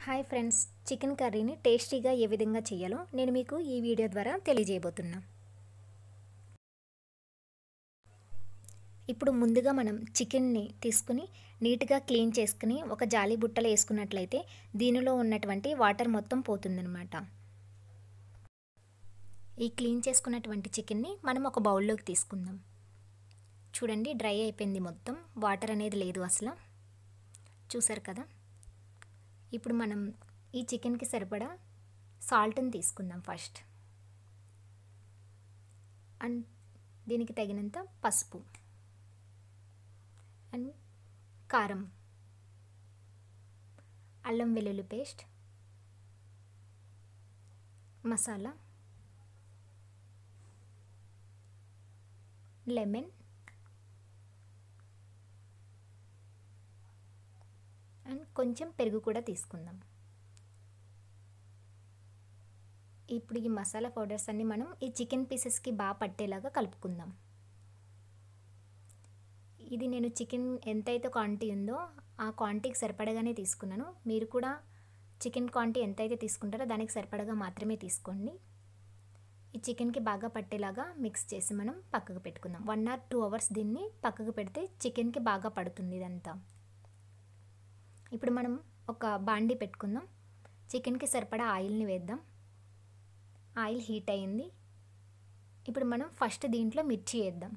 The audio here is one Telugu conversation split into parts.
హాయ్ ఫ్రెండ్స్ చికెన్ కర్రీని టేస్టీగా ఏ విధంగా చేయాలో నేను మీకు ఈ వీడియో ద్వారా తెలియజేయబోతున్నా ఇప్పుడు ముందుగా మనం చికెన్ని తీసుకుని నీట్గా క్లీన్ చేసుకుని ఒక జాలి బుట్టలో వేసుకున్నట్లయితే దీనిలో ఉన్నటువంటి వాటర్ మొత్తం పోతుందన్నమాట ఈ క్లీన్ చేసుకున్నటువంటి చికెన్ని మనం ఒక బౌల్లోకి తీసుకుందాం చూడండి డ్రై అయిపోయింది మొత్తం వాటర్ అనేది లేదు అసలు చూసారు కదా ఇప్పుడు మనం ఈ చికెన్కి సరిపడా సాల్ట్ని తీసుకుందాం ఫస్ట్ అండ్ దీనికి తగినంత పసుపు అండ్ కారం అల్లం వెల్లుల్లి పేస్ట్ మసాలా లెమన్ అండ్ కొంచెం పెరుగు కూడా తీసుకుందాం ఇప్పుడు ఈ మసాలా పౌడర్స్ అన్నీ మనం ఈ చికెన్ పీసెస్కి బాగా పట్టేలాగా కలుపుకుందాం ఇది నేను చికెన్ ఎంతైతే క్వాంటిటీ ఉందో ఆ క్వాంటిటీకి సరిపడగానే తీసుకున్నాను మీరు కూడా చికెన్ క్వాంటిటీ ఎంతైతే తీసుకుంటారో దానికి సరిపడగా మాత్రమే తీసుకోండి ఈ చికెన్కి బాగా పట్టేలాగా మిక్స్ చేసి మనం పక్కకు పెట్టుకుందాం వన్ ఆర్ టూ అవర్స్ దీన్ని పక్కకు పెడితే చికెన్కి బాగా పడుతుంది ఇదంతా ఇప్పుడు మనం ఒక బాండి పెట్టుకుందాం చికెన్కి సరిపడా ఆయిల్ని వేద్దాం ఆయిల్ హీట్ అయింది ఇప్పుడు మనం ఫస్ట్ దీంట్లో మిర్చి వేద్దాం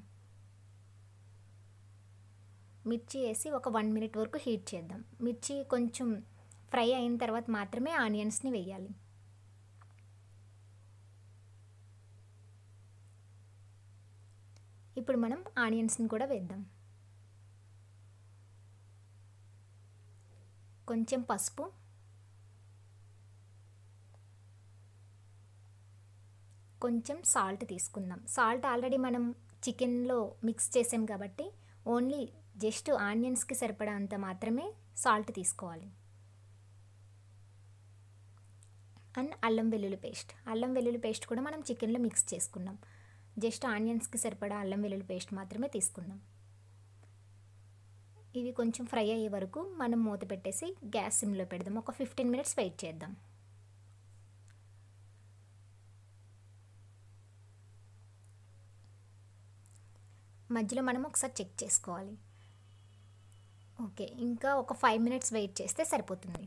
మిర్చి వేసి ఒక వన్ మినిట్ వరకు హీట్ చేద్దాం మిర్చి కొంచెం ఫ్రై అయిన తర్వాత మాత్రమే ఆనియన్స్ని వేయాలి ఇప్పుడు మనం ఆనియన్స్ని కూడా వేద్దాం కొంచెం పసుపు కొంచెం సాల్ట్ తీసుకుందాం సాల్ట్ ఆల్రెడీ మనం చికెన్లో మిక్స్ చేసాం కాబట్టి ఓన్లీ జస్ట్ ఆనియన్స్కి సరిపడా అంత మాత్రమే సాల్ట్ తీసుకోవాలి అండ్ అల్లం వెల్లుల్లి పేస్ట్ అల్లం వెల్లుల్లి పేస్ట్ కూడా మనం చికెన్లో మిక్స్ చేసుకున్నాం జస్ట్ ఆనియన్స్కి సరిపడా అల్లం వెల్లుల్లి పేస్ట్ మాత్రమే తీసుకున్నాం ఇవి కొంచెం ఫ్రై అయ్యే వరకు మనం మూత పెట్టేసి గ్యాస్ సిమ్లో పెడదాం ఒక ఫిఫ్టీన్ మినిట్స్ వెయిట్ చేద్దాం మధ్యలో మనం ఒకసారి చెక్ చేసుకోవాలి ఓకే ఇంకా ఒక ఫైవ్ మినిట్స్ వెయిట్ చేస్తే సరిపోతుంది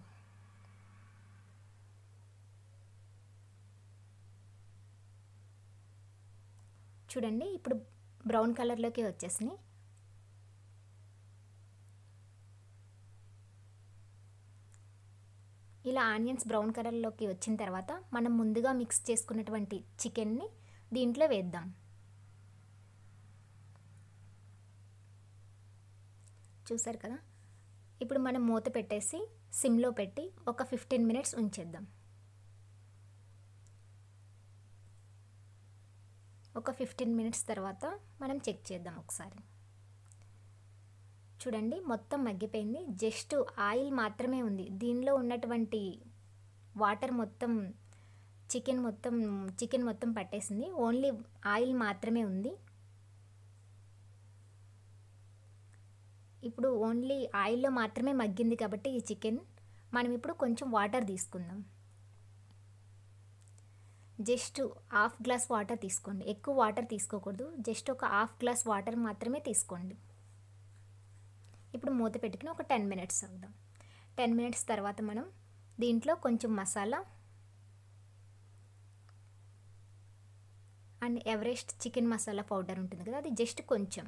చూడండి ఇప్పుడు బ్రౌన్ కలర్లోకి వచ్చేసినాయి ఇలా ఆనియన్స్ బ్రౌన్ కలర్లోకి వచ్చిన తర్వాత మనం ముందుగా మిక్స్ చేసుకున్నటువంటి చికెన్ని దీంట్లో వేద్దాం చూసారు కదా ఇప్పుడు మనం మూత పెట్టేసి సిమ్లో పెట్టి ఒక ఫిఫ్టీన్ మినిట్స్ ఉంచేద్దాం ఒక ఫిఫ్టీన్ మినిట్స్ తర్వాత మనం చెక్ చేద్దాం ఒకసారి చూడండి మొత్తం మగ్గిపోయింది జస్ట్ ఆయిల్ మాత్రమే ఉంది దీనిలో ఉన్నటువంటి వాటర్ మొత్తం చికెన్ మొత్తం చికెన్ మొత్తం పట్టేసింది ఓన్లీ ఆయిల్ మాత్రమే ఉంది ఇప్పుడు ఓన్లీ ఆయిల్లో మాత్రమే మగ్గింది కాబట్టి ఈ చికెన్ మనం ఇప్పుడు కొంచెం వాటర్ తీసుకుందాం జస్ట్ హాఫ్ గ్లాస్ వాటర్ తీసుకోండి ఎక్కువ వాటర్ తీసుకోకూడదు జస్ట్ ఒక హాఫ్ గ్లాస్ వాటర్ మాత్రమే తీసుకోండి ఇప్పుడు మూత పెట్టుకుని ఒక టెన్ మినిట్స్ అవుదాం టెన్ మినిట్స్ తర్వాత మనం దీంట్లో కొంచెం masala and Everest chicken masala powder ఉంటుంది కదా అది జస్ట్ కొంచెం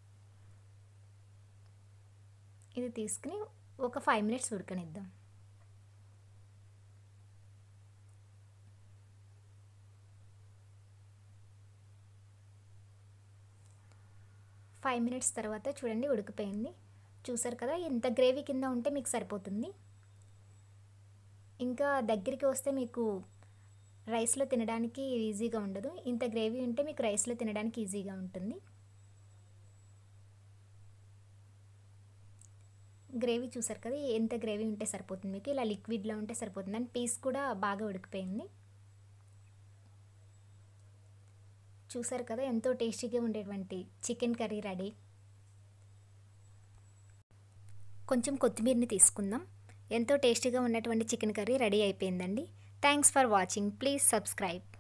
ఇది తీసుకుని ఒక ఫైవ్ మినిట్స్ ఉడకనిద్దాం ఫైవ్ మినిట్స్ తర్వాత చూడండి ఉడికిపోయింది చూసారు కదా ఎంత గ్రేవీ కింద ఉంటే మీకు సరిపోతుంది ఇంకా దగ్గరికి వస్తే మీకు రైస్లో తినడానికి ఈజీగా ఉండదు ఇంత గ్రేవీ ఉంటే మీకు రైస్లో తినడానికి ఈజీగా ఉంటుంది గ్రేవీ చూసారు కదా ఎంత గ్రేవీ ఉంటే సరిపోతుంది మీకు ఇలా లిక్విడ్లో ఉంటే సరిపోతుంది అండ్ పీస్ కూడా బాగా ఉడికిపోయింది చూసారు కదా ఎంతో టేస్టీగా ఉండేటువంటి చికెన్ కర్రీ రెడీ కొంచెం కొత్తిమీరని తీసుకుందాం ఎంతో టేస్టీగా ఉన్నటువంటి చికెన్ కర్రీ రెడీ అయిపోయిందండి thanks for watching please subscribe